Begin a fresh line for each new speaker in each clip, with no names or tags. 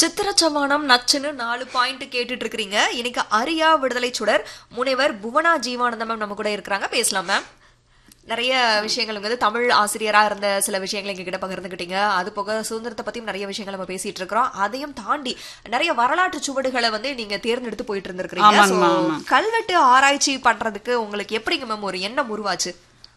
சித்திரச்சவானம் நச்சுன்னு நாலு பாயிண்ட் கேட்டுட்டு இருக்கிறீங்க இன்னைக்கு அரியா விடுதலை சுடர் முனைவர் புவனா ஜீவானந்தம் மேம் நம்ம கூட இருக்கிறாங்க பேசலாம் மேம் நிறைய விஷயங்கள் வந்து தமிழ் ஆசிரியரா இருந்த சில விஷயங்களை எங்ககிட்ட பகிர்ந்துக்கிட்டீங்க அது போக சுதந்திரத்தை பத்தியும் நிறைய விஷயங்கள் நம்ம பேசிட்டு இருக்கிறோம் அதையும் தாண்டி நிறைய வரலாற்று சுவடுகளை வந்து நீங்க தேர்ந்தெடுத்து போயிட்டு இருந்திருக்கிறீங்க
ஆமாங்கம்மா,
So,
ஆமா.
கல்வெட்டு ஆராய்ச்சி பண்றதுக்கு உங்களுக்கு எப்படிங்க மேம் ஒரு எண்ணம் உருவாச்சு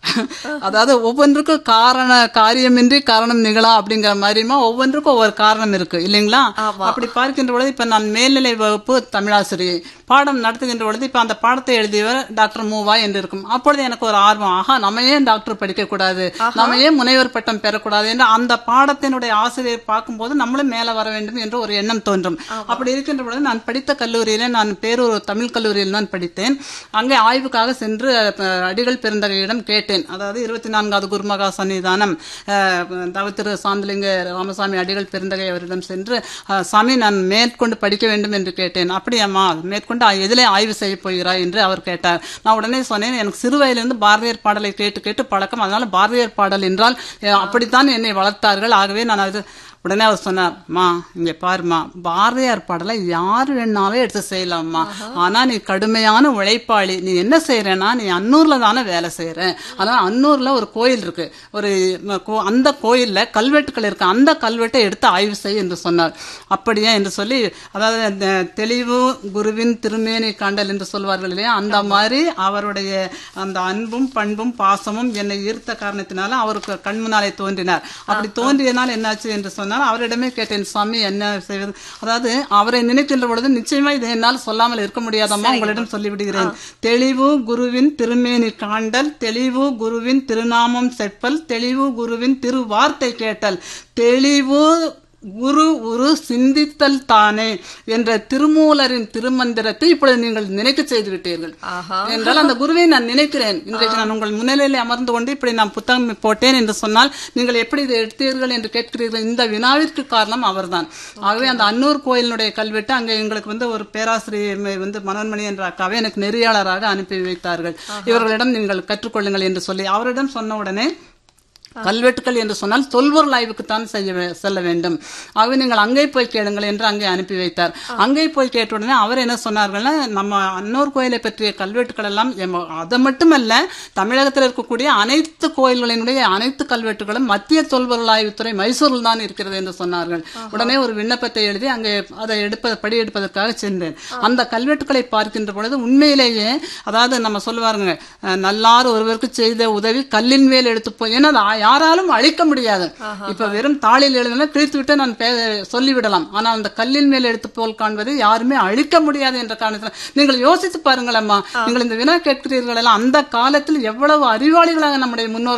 அதாவது ஒவ்வொன்றுக்கும் காரண காரியமின்றி காரணம் நிகழா அப்படிங்கிற மாதிரிமா ஒவ்வொன்றுக்கும் ஒவ்வொரு காரணம் இருக்கு இல்லைங்களா
ஆமா.
அப்படி பார்க்கின்ற பொழுது இப்ப நான் மேல்நிலை வகுப்பு தமிழாசிரியை பாடம் நடத்துகின்ற பொழுது இப்ப அந்த பாடத்தை எழுதியவர் டாக்டர் மூவா என்று இருக்கும் அப்பொழுது எனக்கு ஒரு ஆர்வம் ஆஹா நம்ம ஏன் டாக்டர் படிக்க கூடாது நம்ம ஏன் முனைவர் பட்டம் பெறக்கூடாது என்று அந்த பாடத்தினுடைய ஆசிரியர் பார்க்கும்போது நம்மளும் மேல வர வேண்டும் என்று ஒரு எண்ணம் தோன்றும் அப்படி இருக்கின்ற பொழுது நான் படித்த கல்லூரியில நான் பேரூர் தமிழ் கல்லூரியில் தான் படித்தேன் அங்கே ஆய்வுக்காக சென்று அஹ், அடிகள் பெருந்தகையிடம் கேட்டேன் அதாவது இருபத்தி நான்காவது குருமகா சன்னிதானம் அஹ், தவ திரு சாந்தலிங்க ராமசாமி அடிகள் பெருந்தகை அவரிடம் சென்று அஹ், சாமி நான் மேற்கொண்டு படிக்க வேண்டும் என்று கேட்டேன் அப்படியாம்மா மேற்கொண்டு எதிலே ஆய்வு செய்ய போகிறாய் என்று அவர் கேட்டார் நான் உடனே சொன்னேன் எனக்கு சிறு வயதிலிருந்து பாரதியார் பாடலை கேட்டு கேட்டு பழக்கம் அதனால பாரதியார் பாடல் என்றால் அஹ், அப்படித்தான் என்னை வளர்த்தார்கள் ஆகவே நான் அது உடனே அவர் சொன்னார் மா இங்க பாருமா பாரதியார் பாடலை யார் வேணாலும் எடுத்து செய்யலாம்மா ஆனா நீ கடுமையான உழைப்பாளி நீ என்ன செய்யறேன்னா நீ அன்னூர்ல தானே வேலை செய்யற அதான் அன்னூர்ல ஒரு கோயில் இருக்கு ஒரு ம, கோ- அந்த கோயில்ல கல்வெட்டுகள் இருக்கு அந்த கல்வெட்டை எடுத்து ஆய்வு செய் என்று சொன்னார் அப்படியே என்று சொல்லி அதாவது அந்த தெளிவு குருவின் திருமேனி காண்டல் என்று சொல்வார்கள் இல்லையா அந்த மாதிரி அவருடைய அந்த அன்பும் பண்பும் பாசமும் என்னை ஈர்த்த காரணத்தினால அவருக்கு கண் முன்னாலே தோன்றினார் அப்படி தோன்றியனால் என்னாச்சு என்று சொன்னால் அவரிடமே கேட்டேன் சுவாமி என்ன செய்வது அதாவது அவரை நினைக்கின்ற பொழுது நிச்சயமா இதை என்னால் சொல்லாமல் இருக்க முடியாதம்மா உங்களிடம் சொல்லிவிடுகிறேன் தெளிவு குருவின் திருமேனி காண்டல் தெளிவு குருவின் திருநாமம் செப்பல் தெளிவு குருவின் திருவார்த்தை கேட்டல் தெளிவு குரு உரு சிந்தித்தல் தானே என்ற திருமூலரின் திருமந்திரத்தை இப்பொழுது நீங்கள் நினைக்க செய்து விட்டீர்கள்
ஆஹா
என்றால் அந்த குருவை நான் நினைக்கிறேன் இன்றைக்கு நான் உங்கள் முன்னிலையில் அமர்ந்து கொண்டு இப்படி நான் புத்தகம் போட்டேன் என்று சொன்னால் நீங்கள் எப்படி இதை எடுத்தீர்கள் என்று கேட்கிறீர்கள் இந்த வினாவிற்கு காரணம் அவர்தான் ஆகவே அந்த அன்னூர் கோயிலினுடைய கல்வெட்டு அங்கே எங்களுக்கு வந்து ஒரு பேராசிரியர் வந்து மனோன்மணி என்ற அக்காவை எனக்கு நெறியாளராக அனுப்பி வைத்தார்கள் இவர்களிடம் நீங்கள் கற்றுக்கொள்ளுங்கள் என்று சொல்லி அவரிடம் சொன்ன உடனே கல்வெட்டுகள் என்று சொன்னால் தொல்பொருள் ஆய்வுக்குத்தான் செய்ய வே- செல்ல வேண்டும் ஆகவே நீங்கள் அங்கே போய் கேளுங்கள் என்று அங்கே அனுப்பி வைத்தார் அங்கே போய் கேட்ட உடனே அவர் என்ன சொன்னார்கள்னா நம்ம அன்னூர் கோயிலை பற்றிய கல்வெட்டுகள் எல்லாம் எம்ம- அது மட்டுமல்ல தமிழகத்தில் இருக்கக்கூடிய அனைத்து கோயில்களினுடைய அனைத்து கல்வெட்டுகளும் மத்திய தொல்பொருள் ஆய்வுத்துறை மைசூரில் தான் இருக்கிறது என்று சொன்னார்கள் உடனே ஒரு விண்ணப்பத்தை எழுதி அங்கே அதை எடுப்ப படி எடுப்பதற்காக சென்றேன் அந்த கல்வெட்டுகளை பார்க்கின்ற பொழுது உண்மையிலேயே அதாவது நம்ம சொல்லுவாருங்க அஹ், நல்லார் ஒருவருக்கு செய்த உதவி கல்லின் மேல் எடுத்து போய் ஏன்னா அதை யாராலும் அழிக்க முடியாது இப்ப வெறும் தாளில் எழுதினா கிழித்து விட்டு நான் பே- சொல்லிவிடலாம் ஆனால் அந்த கல்லின் மேல் எடுத்து போல் காண்பதை யாருமே அழிக்க முடியாது என்ற காரணத்தில் நீங்கள் யோசித்து பாருங்களம்மா நீங்கள் இந்த வினா கேட்கிறீர்கள் எல்லாம் அந்த காலத்தில் எவ்வளவு அறிவாளிகளாக நம்முடைய முன்னோர்கள்